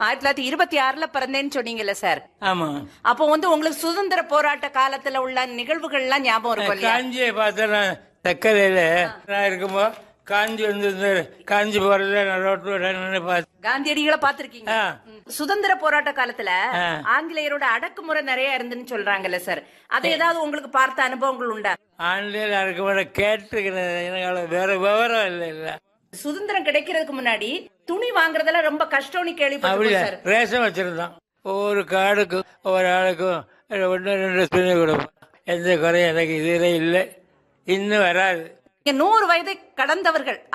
ஆயிரத்தி தொள்ளாயிரத்தி இருபத்தி ஆறுல பிறந்தேன்னு சொன்னீங்கல்ல சார் ஆமா அப்போ வந்து உங்களுக்கு சுதந்திர போராட்ட காலத்துல உள்ள நிகழ்வுகள் எல்லாம் ஞாபகம் இருக்கும் இல்லையா காஞ்சியை பார்த்தா நான் தக்கரையில நான் இருக்கும்போ காஞ்சி வந்து இந்த காஞ்சி போறத நான் ரோட்ல நின்று பார்த்தேன் காந்தியடிகளை பாத்திருக்கீங்க ஆ. சுதந்திர போராட்ட காலத்துல ஆ. ஆங்கிலேயரோட அடக்குமுறை நிறைய இருந்துன்னு சொல்றாங்கல்ல சார் அது ஏதாவது உங்களுக்கு பார்த்த அனுபவங்கள் உண்டா ஆன்லைன்ல இருக்கும்போது கேட்டிருக்கிறேன் எனக்கு அவ்வளவு வேற விவரம் இல்லை இல்ல சுதந்திரம் கிடைக்கிறதுக்கு முன்னாடி துணி வாங்குறதெல்லாம் ரொம்ப கஷ்டம்னு கேள்விப்பட்டிருக்கோம் அப்படியா சார் ரேஷன் வச்சிருந்தான் ஒவ்வொரு கார்டுக்கும் ஒவ்வொரு ஆளுக்கும் ஒன்று ரெண்டு துணி கொடுப்போம் எந்த குறையும் எனக்கு இதுல இல்லை இன்னும் வராது நீங்க நூறு வயதை கடந்தவர்கள்